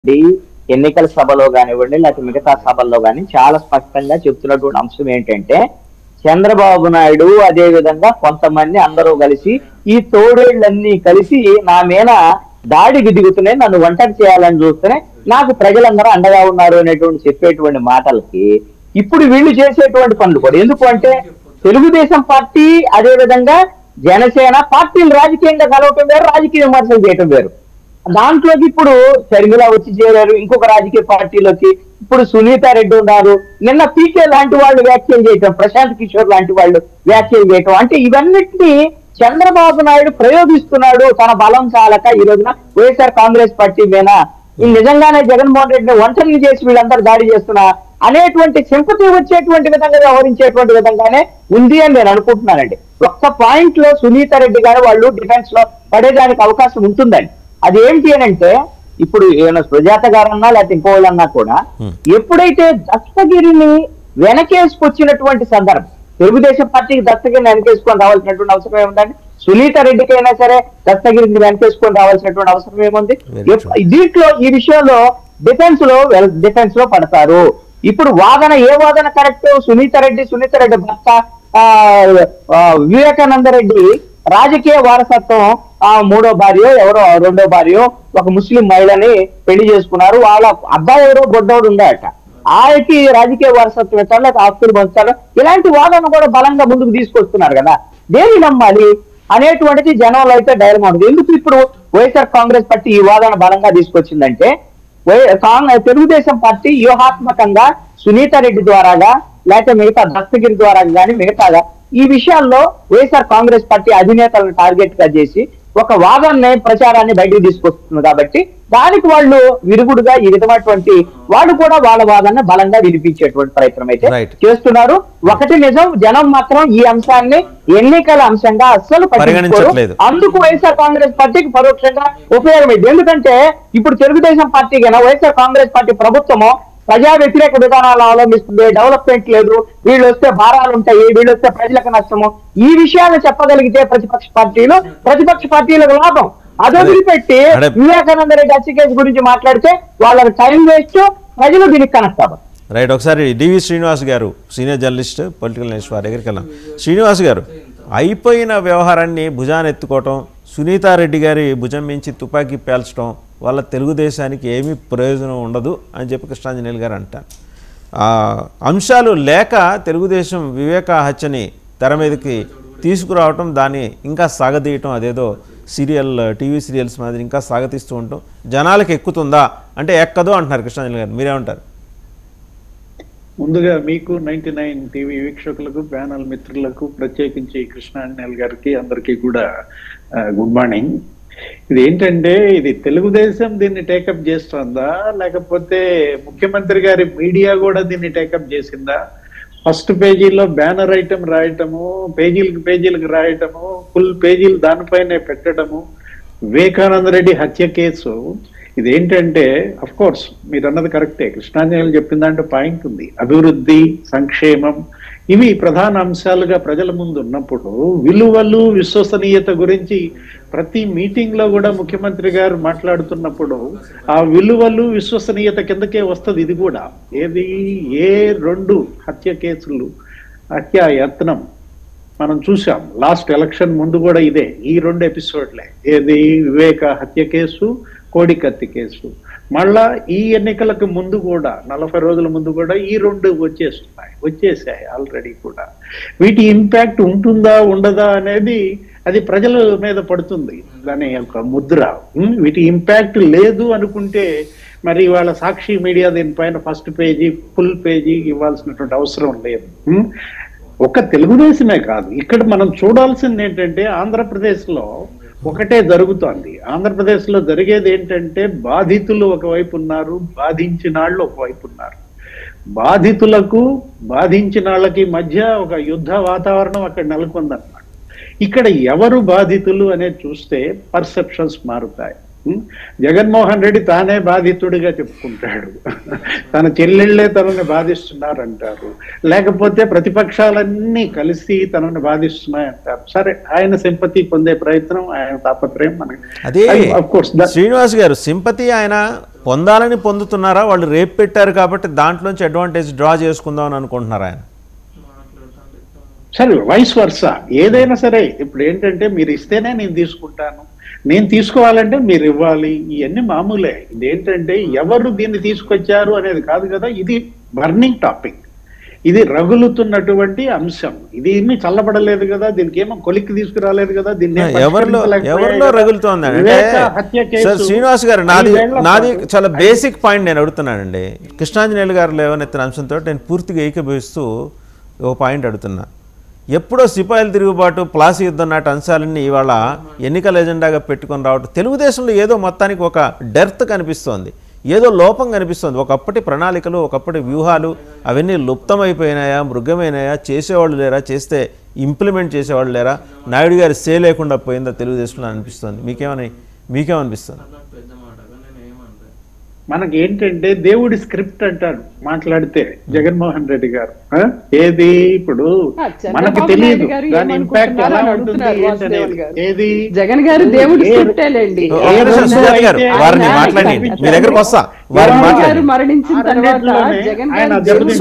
రెడ్డి ఎన్నికల సభలో కానివ్వండి లేకపోతే మిగతా సభల్లో కానీ చాలా స్పష్టంగా చెప్తున్నటువంటి అంశం ఏంటంటే చంద్రబాబు నాయుడు అదే విధంగా కొంతమంది అందరూ కలిసి ఈ తోడేళ్లన్నీ కలిసి నా మీద దాడికి దిగుతున్నాయి నన్ను ఒంటరి చేయాలని చూస్తేనే నాకు ప్రజలందరూ అండగా ఉన్నారు అనేటువంటి చెప్పేటువంటి మాటలకి ఇప్పుడు వీళ్ళు చేసేటువంటి పనులు కూడా ఎందుకు అంటే తెలుగుదేశం పార్టీ అదే విధంగా జనసేన పార్టీలు రాజకీయంగా కలవటం వేరు రాజకీయ విమర్శలు చేయటం వేరు దాంట్లోకి ఇప్పుడు షర్మిల వచ్చి చేరారు ఇంకొక రాజకీయ పార్టీలోకి ఇప్పుడు సునీత రెడ్డి ఉన్నారు నిన్న పీకే లాంటి వాళ్ళు వ్యాఖ్యలు చేయటం ప్రశాంత్ కిషోర్ లాంటి వాళ్ళు వ్యాఖ్యలు చేయటం అంటే ఇవన్నిటినీ చంద్రబాబు నాయుడు ప్రయోగిస్తున్నాడు తన బలం చాలక ఈ రోజున వైఎస్ఆర్ కాంగ్రెస్ పార్టీ మీద ఈ నిజంగానే జగన్మోహన్ రెడ్డిని ఒంటరిని చేసి వీళ్ళందరూ దాడి చేస్తున్నా అనేటువంటి సింపతి వచ్చేటువంటి విధంగా వ్యవహరించేటువంటి విధంగానే ఉంది అని నేను అనుకుంటున్నానండి ఒక్క పాయింట్ లో సునీత రెడ్డి గారు వాళ్ళు డిఫెన్స్ లో పడేదానికి అవకాశం ఉంటుందండి అది ఏంటి అని అంటే ఇప్పుడు ఏమైనా సుజాత గారన్నా లేకపోతే ఇంకోళ్ళన్నా కూడా ఎప్పుడైతే దస్తగిరిని వెనకేసుకొచ్చినటువంటి సందర్భం తెలుగుదేశం పార్టీకి దస్తగిరిని వెనకేసుకొని రావాల్సినటువంటి అవసరం ఏముందండి సునీత రెడ్డికి అయినా సరే దస్తగిరిని వెనకేసుకొని రావాల్సినటువంటి అవసరం ఏముంది Very ఎప్- దీంట్లో ఈ విషయంలో డిఫెన్స్ లో డిఫెన్స్ లో పడతారు ఇప్పుడు వాదన ఏ వాదన కరెక్ట్ సునీత రెడ్డి సునీత రెడ్డి భర్త ఆ, ఆ, వివేకానంద రెడ్డి రాజకీయ వారసత్వం ఆ మూడో భార్య ఎవరో రెండో భార్య ఒక ముస్లిం మహిళని పెళ్లి చేసుకున్నారు వాళ్ళ అబ్బాయి ఎవరో గొడ్డోడు ఉందాట ఆయనకి రాజకీయ వారసత్వం ఇచ్చారు లేకపోతే ఆస్తులు పంచుతారు ఇలాంటి వాదన కూడా బలంగా ముందుకు తీసుకొస్తున్నారు కదా దేని నమ్మాలి అనేటువంటిది జనంలో అయితే డైలమా ఉంది ఎందుకు ఇప్పుడు వైఎస్ఆర్ కాంగ్రెస్ పార్టీ ఈ వాదన బలంగా తీసుకొచ్చిందంటే వై- కాంగ్రెస్ తెలుగుదేశం పార్టీ వ్యూహాత్మకంగా సునీత రెడ్డి ద్వారాగా లేకపోతే మిగతా దస్తగిరి ద్వారా కానీ మిగతాగా ఈ విషయాల్లో వైఎస్ఆర్ కాంగ్రెస్ పార్టీ అధినేతలను టార్గెట్ గా చేసి ఒక వాదనని ప్రచారాన్ని బయటికి తీసుకొస్తుంది కాబట్టి దానికి వాళ్ళు విరుగుడుగా ఈ విధమైనటువంటి వాళ్ళు కూడా వాళ్ళ వాదన బలంగా వినిపించేటువంటి ప్రయత్నం అయితే Right. చేస్తున్నారు ఒకటి నిజం జనం మాత్రం ఈ అంశాన్ని ఎన్నికల అంశంగా అస్సలు పట్టించుకోరు పరిగణించట్లేదు. అందుకు వైఎస్ఆర్ కాంగ్రెస్ పార్టీకి పరోక్షంగా ఉపయోగమైంది ఎందుకంటే ఇప్పుడు తెలుగుదేశం పార్టీ కన్నా వైఎస్ఆర్ కాంగ్రెస్ పార్టీ ప్రభుత్వము ప్రజా వ్యతిరేక విధానాలు అవలంబిస్తుంది డెవలప్మెంట్ లేదు వీళ్ళు వస్తే భారాలు ఉంటాయి వీళ్ళు వస్తే ప్రజలకు నష్టము ఈ విషయాలు చెప్పగలిగితే ప్రతిపక్ష పార్టీలు ప్రతిపక్ష పార్టీలకు లాభం అది వదిలిపెట్టి అడే- వివేకానంద రెడ్డి హత్య కేసు గురించి మాట్లాడితే వాళ్ళకి టైం వేస్ట్ ప్రజలు దీనికి కనెక్ట్ అవ్వరు రైట్ ఒకసారి డివి శ్రీనివాస్ గారు సీనియర్ జర్నలిస్ట్ పొలిటికల్ న్యూస్ వారి దగ్గరికి వెళ్ళాం శ్రీనివాస్ గారు అయిపోయిన వ్యవహారాన్ని భుజాన్ని ఎత్తుకోవటం సునీతారెడ్డి గారి భుజం మించి తుపాకీ పేల్చడం వల్ల తెలుగుదేశానికి ఏమీ ప్రయోజనం ఉండదు అని చెప్పి కృష్ణాంజనేయులు గారు అంటారు ఆ, అంశాలు లేక తెలుగుదేశం వివేక హత్యని తెర మీదకి తీసుకురావటం దాన్ని ఇంకా సాగదీయటం అదేదో సీరియల్ టీవీ సీరియల్స్ మాదిరి ఇంకా సాగతీస్తూ ఉంటాం జనాలకు ఎక్కుతుందా అంటే ఎక్కదు అంటున్నారు కృష్ణాంజలి గారు మీరేమంటారు ముందుగా మీకు నైన్టీ నైన్ టీవీ వీక్షకులకు ప్యానల్ మిత్రులకు ప్రత్యేకించి కృష్ణాంజనేయులు గారికి అందరికీ కూడా గుడ్ మార్నింగ్ ఇది ఏంటంటే ఇది తెలుగుదేశం దీన్ని టేకప్ చేస్తుందా లేకపోతే ముఖ్యమంత్రి గారి మీడియా కూడా దీన్ని టేకప్ చేసిందా ఫస్ట్ పేజీలో బ్యానర్ ఐటమ్ రాయటము పేజీలకు పేజీలకు రాయటము ఫుల్ పేజీలు దానిపైనే పెట్టడము వివేకానంద రెడ్డి హత్య కేసు ఇదేంటంటే అఫ్ కోర్స్ మీరు అన్నది కరెక్టే కృష్ణాంజనేయులు చెప్పిన దాంట్లో పాయింట్ ఉంది అభివృద్ధి సంక్షేమం ఇవి ప్రధాన అంశాలుగా ప్రజల ముందు ఉన్నప్పుడు విలువలు విశ్వసనీయత గురించి ప్రతి మీటింగ్ లో కూడా ముఖ్యమంత్రి గారు మాట్లాడుతున్నప్పుడు ఆ విలువలు విశ్వసనీయత కిందకే వస్తుంది ఇది కూడా ఏది ఏ రెండు హత్య కేసులు హత్య యత్నం మనం చూసాం లాస్ట్ ఎలక్షన్ ముందు కూడా ఇదే ఈ రెండు ఎపిసోడ్లే ఏది వివేక హత్య కేసు కోడికత్తి కేసు మళ్ళా ఈ ఎన్నికలకు ముందు కూడా నలభై రోజుల ముందు కూడా ఈ రెండు వచ్చేస్తున్నాయి వచ్చేసాయి ఆల్రెడీ కూడా వీటి ఇంపాక్ట్ ఉంటుందా ఉండదా అనేది అది ప్రజల మీద పడుతుంది దాని యొక్క ముద్ర ఉమ్, వీటి ఇంపాక్ట్ లేదు అనుకుంటే మరి వాళ్ళ సాక్షి మీడియా దీనిపైన ఫస్ట్ పేజీ ఫుల్ పేజీ ఇవ్వాల్సినటువంటి అవసరం లేదు ఉమ్, ఒక తెలుగుదేశమే కాదు ఇక్కడ మనం చూడాల్సింది ఏంటంటే ఆంధ్రప్రదేశ్ లో ఒకటే జరుగుతోంది ఆంధ్రప్రదేశ్ లో జరిగేది ఏంటంటే బాధితులు ఒకవైపు ఉన్నారు బాధించిన వాళ్ళు ఒకవైపు ఉన్నారు బాధితులకు బాధించిన వాళ్ళకి మధ్య ఒక యుద్ధ వాతావరణం అక్కడ నెలకొందన్నమాట ఇక్కడ ఎవరు బాధితులు అనేది చూస్తే పర్సెప్షన్స్ మారుతాయి ఉం? జగన్మోహన్ రెడ్డి తానే బాధితుడిగా చెప్పుకుంటాడు తన చెల్లెళ్ళే తనని బాధిస్తున్నారంటారు లేకపోతే ప్రతిపక్షాలన్నీ కలిసి తనని బాధిస్తున్నాయంటారు సరే ఆయన సింపతి పొందే ప్రయత్నం ఆయన తాపత్రయం మనకి అదే of course, that- శ్రీనివాస్ గారు సింపతి ఆయన పొందాలని పొందుతున్నారా వాళ్ళు రేపు పెట్టారు కాబట్టి దాంట్లోంచి అడ్వాంటేజ్ డ్రా చేసుకుందాం అని అనుకుంటున్నారా ఆయన సరే వైస్ వర్స ఏదైనా సరే ఇప్పుడు ఏంటంటే మీరు ఇస్తేనే నేను తీసుకుంటాను నేను తీసుకోవాలంటే మీరు ఇవ్వాలి ఇవన్నీ మామూలే ఇది ఏంటంటే ఎవరు దీన్ని తీసుకొచ్చారు అనేది కాదు కదా ఇది బర్నింగ్ టాపిక్ ఇది రగులుతున్నటువంటి అంశం ఇది ఏమీ చల్లబడలేదు కదా దీనికి ఏమో కొలిక్కి తీసుకురాలేదు కదా దీన్ని ఏం ఎవరిలో పరిష్కరించలేకపోయాయి ఎవరిలో కదా. రగులుతోంది అంటే వివేక హత్య కేసు సార్ శ్రీనివాస్ గారు నాది ఐదేళ్ల నాది పాటు- చాలా బేసిక్ పాయింట్ నేను అడుగుతున్నానండి కృష్ణాంజనేయులు గారు లేవనెత్తిన అంశంతో నేను పూర్తిగా ఏకీభవిస్తూ ఒక పాయింట్ అడుగుతున్నా ఎప్పుడో సిపాయిల తిరుగుబాటు ప్లాసీ యుద్ధం నాటి అంశాలన్నీ ఇవాళ ఎన్నికల ఎజెండాగా పెట్టుకొని రావటం తెలుగుదేశంలో ఏదో మొత్తానికి ఒక డెర్త్ కనిపిస్తోంది ఏదో లోపం కనిపిస్తుంది ఒకప్పటి ప్రణాళికలు ఒకప్పటి వ్యూహాలు అవన్నీ లుప్తమైపోయినాయా మృగమైనాయా చేసేవాళ్ళు లేరా చేస్తే ఇంప్లిమెంట్ చేసేవాళ్ళు లేరా నాయుడు గారి సే లేకుండా పోయిందా తెలుగుదేశంలో అనిపిస్తుంది మీకేమని మీకేమనిపిస్తుంది మనకి ఏంటంటే దేవుడి స్క్రిప్ట్ అంటాడు మాట్లాడితే జగన్మోహన్ రెడ్డి గారు ఆ? ఏది ఇప్పుడు ఆ, చంద్రబాబు మనకి నాయుడు తెలియదు గారు దాని ఇంపాక్ట్ ఏమనుకుంటున్నారో ఎలా అని ఉంటుంది అడుగుతున్నారు ఏంటనేది. వాసుదేవన్ గారు. ఏది జగన్ గారు దేవుడి ఏ- స్క్రిప్టేలేండి ఓ, ఒక్క నిమిషం రోజు సుజాత గారు అయితే వారిని ఆయన మాట్లాడి తప్పించారు. మీ దగ్గరకు వస్తా వారిని జగన్ గారు మాట్లాడి మరణించిన తర్వాత ఆరన్నిటిలోనే జగన్ ఆయన గారు దెబ్బతింటారు. దేవుడి